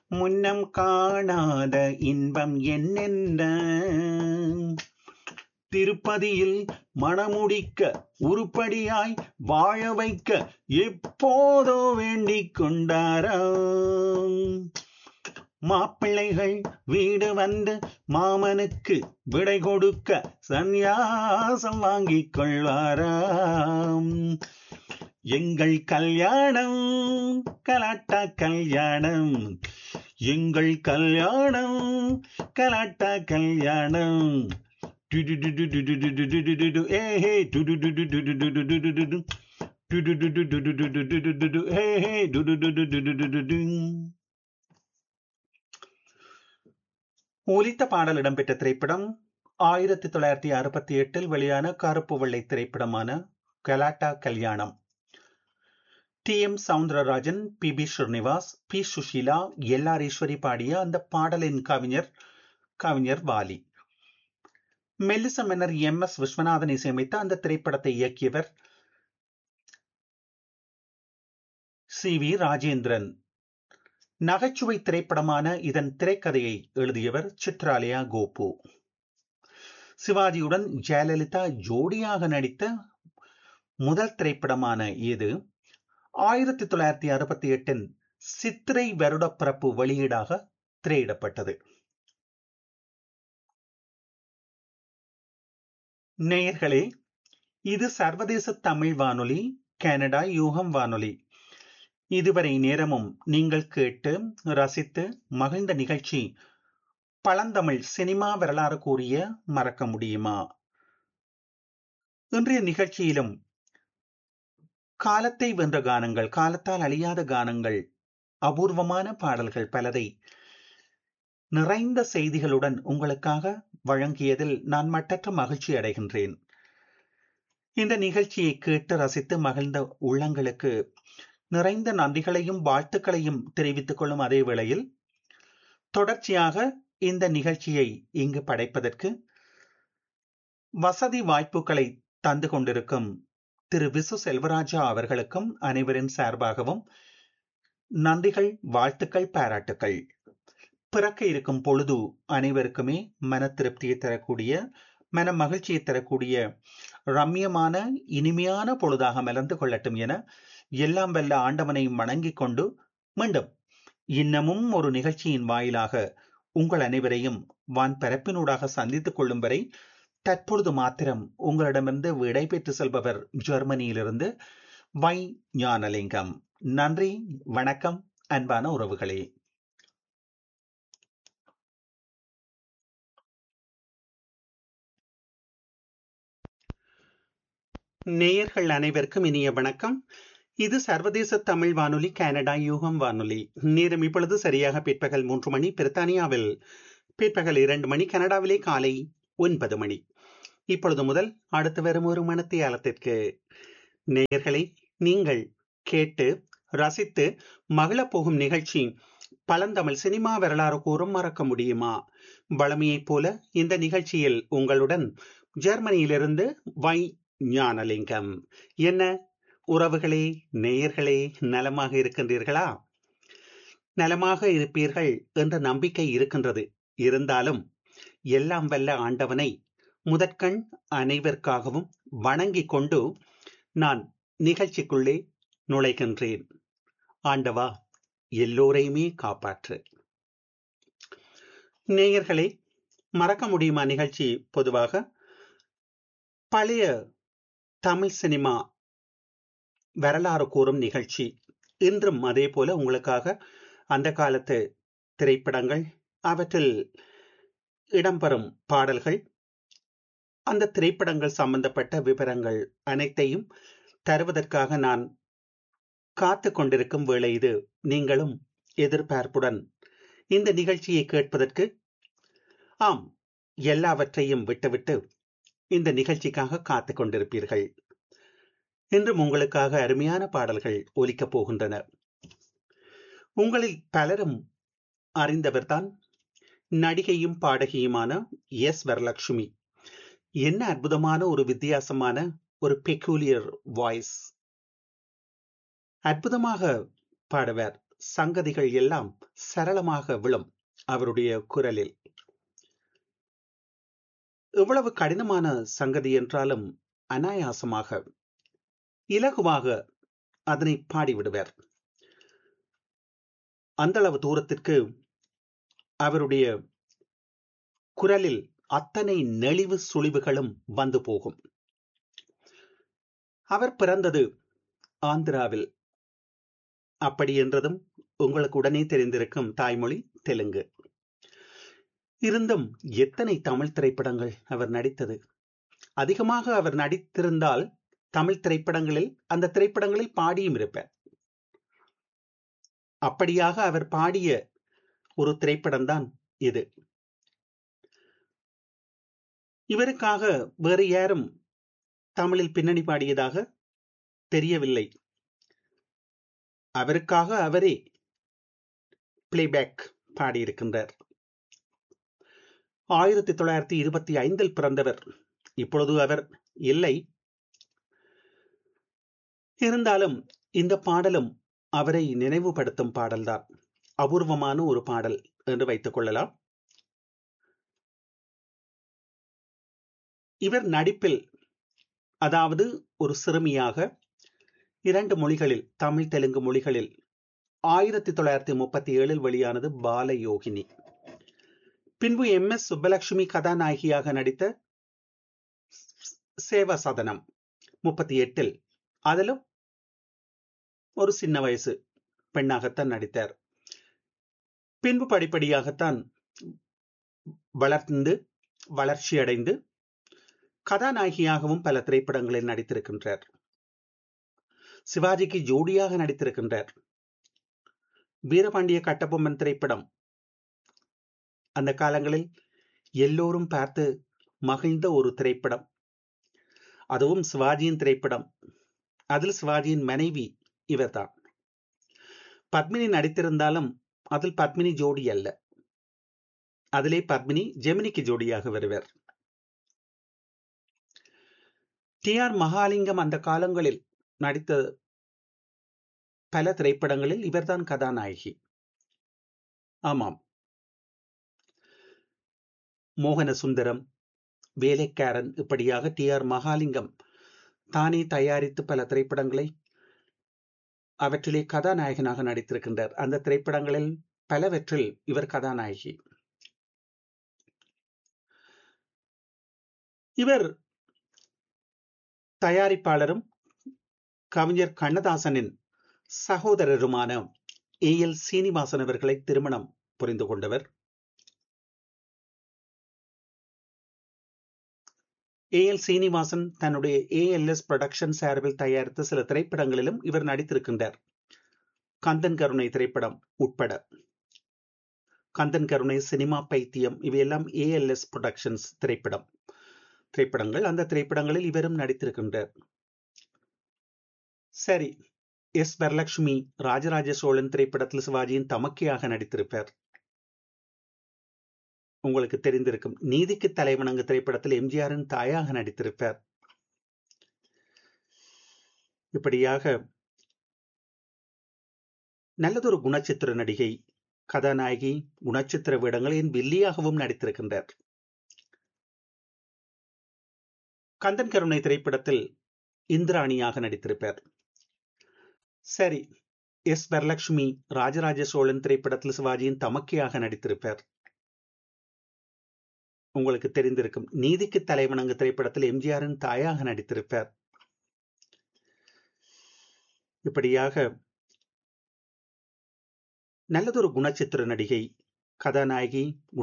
முன்னம் காணாத இன்பம் என்னென்ன திருப்பதியில் மணமுடிக்க உருப்படியாய் வாழ வைக்க எப்போதோ வேண்டிக் கொண்டாராம் மாப்பிள்ளைகள் வீடு வந்து மாமனுக்கு விடை கொடுக்க சந்நியாசம் வாங்கிக் கொள்வாராம் எங்கள் கல்யாணம் கலாட்டா கல்யாணம் எங்கள் கல்யாணம் கலாட்டா கல்யாணம் டுடுடுடுடுடுடுடுடுடுடுடு, ஏஹே, டுடுடுடுடுடுடுடுடுடுடுடு, டுடுடுடுடுடுடுடுடுடுடுடு, ஏஹே, டுடுடுடுடுடுடுடுடு. ஒலித்த பாடல் இடம்பெற்ற திரைப்படம் ஆயிரத்தி தொள்ளாயிரத்தி அறுபத்தி எட்டில் வெளியான கருப்பு வெள்ளை திரைப்படமான Galatta Kalyanam T M Soundararajan P B Srinivas P Susheela L R Eswari பாடிய அந்த பாடலின் கவிஞர் கவிஞர் வாலி மெல்லிச மன்னர் எம் எஸ் விஸ்வநாதன் இசையமைத்த அந்த திரைப்படத்தை இயக்கியவர் சி வி ராஜேந்திரன் நகைச்சுவை திரைப்படமான இதன் திரைக்கதையை எழுதியவர் சித்ராலயா கோபு சிவாஜியுடன் ஜெயலலிதா ஜோடியாக நடித்த முதல் திரைப்படமான இது ஆயிரத்தி தொள்ளாயிரத்தி அறுபத்தி எட்டின் சித்திரை வருடப்பிறப்பு வெளியீடாக திரையிடப்பட்டது நேயர்களே இது சர்வதேச தமிழ் வானொலி கனடா யூகம் வானொலி இதுவரை நேரமும் நீங்கள் கேட்டு ரசித்து மகிழ்ந்த நிகழ்ச்சி பழந்தமிழ் சினிமா வரலாறு கூறிய மறக்க முடியுமா இன்றைய நிகழ்ச்சியிலும் காலத்தை வென்ற கானங்கள் காலத்தால் அழியாத கானங்கள் அபூர்வமான பாடல்கள் பலதை நிறைந்த செய்திகளுடன் உங்களுக்காக வழங்கியதில் நான் மட்டற்ற மகிழ்ச்சி அடைகின்றேன் இந்த நிகழ்ச்சியை கேட்டு ரசித்து மகிழ்ந்த உள்ளங்களுக்கு நிறைந்த நன்றிகளையும் வாழ்த்துக்களையும் தெரிவித்துக் கொள்ளும் அதே வேளையில் தொடர்ச்சியாக இந்த நிகழ்ச்சியை இங்கு படைப்பதற்கு வசதி வாய்ப்புகளை தந்து கொண்டிருக்கும் திரு விசு செல்வராஜா அவர்களுக்கும் அனைவரின் சார்பாகவும் நன்றிகள் வாழ்த்துக்கள் பாராட்டுக்கள் பிறக்க இருக்கும் பொழுது அனைவருக்குமே மன திருப்தியை தரக்கூடிய மன மகிழ்ச்சியை தரக்கூடிய ரம்யமான இனிமையான பொழுதாக மலர்ந்து கொள்ளட்டும் என எல்லாம் வல்ல ஆண்டவனை வணங்கிக் கொண்டு மீண்டும் இன்னமும் ஒரு நிகழ்ச்சியின் வாயிலாக உங்கள் அனைவரையும் வான் பரப்பினூடாக சந்தித்துக் கொள்ளும் வரை தற்பொழுது மாத்திரம் உங்களிடமிருந்து விடை பெற்று செல்பவர் ஜெர்மனியிலிருந்து வை ஞானலிங்கம் நன்றி வணக்கம் அன்பான உறவுகளே நேயர்கள் அனைவருக்கும் இனிய வணக்கம் இது சர்வதேச தமிழ் வானொலி கனடா யூகம் வானொலி நேரம் இப்பொழுது சரியாக பிற்பகல் மூன்று மணி பிரித்தானியாவில் பிற்பகல் இரண்டு மணி கனடாவிலே காலை ஒன்பது மணி இப்பொழுது முதல் அடுத்து வரும் ஒரு மணத்தியாலத்திற்கு நேயர்களை நீங்கள் கேட்டு ரசித்து மகிழப் போகும் நிகழ்ச்சி பழந்தமிழ் சினிமா வரலாறு கூறும் மறக்க முடியுமா வளமையைப் போல இந்த நிகழ்ச்சியில் உங்களுடன் ஜெர்மனியிலிருந்து வை ஞானலிங்கம் என்ன உறவுகளே நேயர்களே நலமாக இருக்கின்றீர்களா நலமாக இருப்பீர்கள் என்ற நம்பிக்கை இருக்கின்றது இருந்தாலும் எல்லாம் வல்ல ஆண்டவனை முதற்கண் அனைவருக்காகவும் வணங்கிக் கொண்டு நான் நிகழ்ச்சிக்குள்ளே நுழைகின்றேன் ஆண்டவா எல்லோரையுமே காப்பாற்று நேயர்களே மறக்க முடியுமா நிகழ்ச்சி பொதுவாக பழைய தமிழ் சினிமா வரலாறு கூறும் நிகழ்ச்சி இன்றும் அதே போல உங்களுக்காக அந்த காலத்து திரைப்படங்கள் அவற்றில் இடம்பெறும் பாடல்கள் அந்த திரைப்படங்கள் சம்பந்தப்பட்ட விவரங்கள் அனைத்தையும் தருவதற்காக நான் காத்து கொண்டிருக்கும் வேளை இது நீங்களும் எதிர்பார்ப்புடன் இந்த நிகழ்ச்சியை கேட்பதற்கு ஆம் எல்லாவற்றையும் விட்டுவிட்டு இந்த நிகழ்ச்சிக்காக காத்து கொண்டிருப்பீர்கள் இன்றும் உங்களுக்காக அருமையான பாடல்கள் ஒலிக்கப் போகின்றன உங்களில் பலரும் அறிந்தவர்தான் நடிகையும் பாடகியுமான எஸ் வரலட்சுமி என்ன அற்புதமான ஒரு வித்தியாசமான ஒரு பெக்கூலியர் வாய்ஸ் அற்புதமாக பாடுவார் சங்கதிகள் எல்லாம் சரளமாக விழும் அவருடைய குரலில் எவ்வளவு கடினமான சங்கதி என்றாலும் அனாயாசமாக இலகுவாக அதனை பாடிவிடுவார் அந்த அளவு தூரத்திற்கு அவருடைய குரலில் அத்தனை நெளிவு சுழிவுகளும் வந்து போகும் அவர் பிறந்தது ஆந்திராவில் அப்படி என்றதும் உங்களுக்கு உடனே தெரிந்திருக்கும் தாய்மொழி தெலுங்கு இருந்தும் எத்தனை தமிழ் திரைப்படங்கள் அவர் நடித்தது அதிகமாக அவர் நடித்திருந்தால் தமிழ் திரைப்படங்களில் அந்த திரைப்படங்களில் பாடியும் இருப்பார் அப்படியாக அவர் பாடிய ஒரு திரைப்படம் தான் இது இவருக்காக வேறு யாரும் தமிழில் பின்னணி பாடியதாக தெரியவில்லை அவருக்காக அவரே பிளேபேக் பாடியிருக்கின்றார் ஆயிரத்தி தொள்ளாயிரத்தி இருபத்தி ஐந்தில் பிறந்தவர் இப்பொழுது அவர் இல்லை இருந்தாலும் இந்த பாடலும் அவரை நினைவுபடுத்தும் பாடல்தான் அபூர்வமான ஒரு பாடல் என்று வைத்துக் கொள்ளலாம் இவர் நடிப்பில் அதாவது ஒரு சிறுமியாக இரண்டு மொழிகளில் தமிழ் தெலுங்கு மொழிகளில் ஆயிரத்தி தொள்ளாயிரத்தி முப்பத்தி ஏழில் வெளியானது பாலயோகினி பின்பு எம் எஸ் சுப்பலட்சுமி கதாநாயகியாக நடித்த சேவா சதனம் முப்பத்தி எட்டில் அதிலும் ஒரு சின்ன வயசு பெண்ணாகத்தான் நடித்தார் பின்பு படிப்படியாகத்தான் வளர்ந்து வளர்ச்சி அடைந்து கதாநாயகியாகவும் பல திரைப்படங்களில் நடித்திருக்கின்றார் சிவாஜிக்கு ஜோடியாக நடித்திருக்கின்றார் வீரபாண்டிய கட்டபொம்மன் திரைப்படம் அந்த காலங்களில் எல்லோரும் பார்த்து மகிழ்ந்த ஒரு திரைப்படம் அதுவும் சிவாஜியின் திரைப்படம் அதில் சிவாஜியின் மனைவி இவர்தான் பத்மினி நடித்திருந்தாலும் அதில் பத்மினி ஜோடி அல்ல அதிலே பத்மினி ஜெமினிக்கு ஜோடியாக வருவர் டி ஆர் மகாலிங்கம் அந்த காலங்களில் நடித்த பல திரைப்படங்களில் இவர்தான் கதாநாயகி ஆமாம் மோகன சுந்தரம் வேலைக்காரன் இப்படியாக டி ஆர் மகாலிங்கம் தானே தயாரித்து பல திரைப்படங்களை அவற்றிலே கதாநாயகனாக நடித்திருக்கின்றார் அந்த திரைப்படங்களில் பலவற்றில் இவர் கதாநாயகி இவர் தயாரிப்பாளரும் கவிஞர் கண்ணதாசனின் சகோதரருமான ஏ எல் சீனிவாசன் அவர்களை திருமணம் புரிந்து கொண்டவர் ஏ எல் சீனிவாசன் தன்னுடைய ஏஎல்எஸ் புரொடக்ஷன் சார்பில் தயாரித்த சில திரைப்படங்களிலும் இவர் நடித்திருக்கின்றார் கந்தன் கருணை திரைப்படம் உட்பட கந்தன் கருணை சினிமா பைத்தியம் இவையெல்லாம் ஏஎல்எஸ் புரொடக்ஷன்ஸ் திரைப்படம் திரைப்படங்கள் அந்த திரைப்படங்களில் இவரும் நடித்திருக்கின்றார் சரி எஸ் வரலட்சுமி ராஜராஜ சோழன் திரைப்படத்தில் சிவாஜியின் தமக்கையாக நடித்திருப்பார் உங்களுக்கு தெரிந்திருக்கும் நீதிக்கு தலைவணங்கு திரைப்படத்தில் எம்ஜிஆரின் தாயாக நடித்திருப்பார் இப்படியாக நல்லதொரு குணச்சித்திர நடிகை கதாநாயகி குணச்சித்திர வேடங்களின் வில்லியாகவும் நடித்திருக்கின்றார் கந்தன் கருணை திரைப்படத்தில் இந்திராணியாக நடித்திருப்பார் சரி எஸ் வரலட்சுமி ராஜராஜ சோழன் திரைப்படத்தில் சிவாஜியின் தமக்கையாக நடித்திருப்பார் உங்களுக்கு தெரிந்திருக்கும் நீதிக்கு தலைவணங்கு திரைப்படத்தில் எம்ஜிஆரின் தாயாக நடித்திருப்பார் இப்படியாக நல்லதொரு குணச்சித்திர நடிகை கதாநாயகி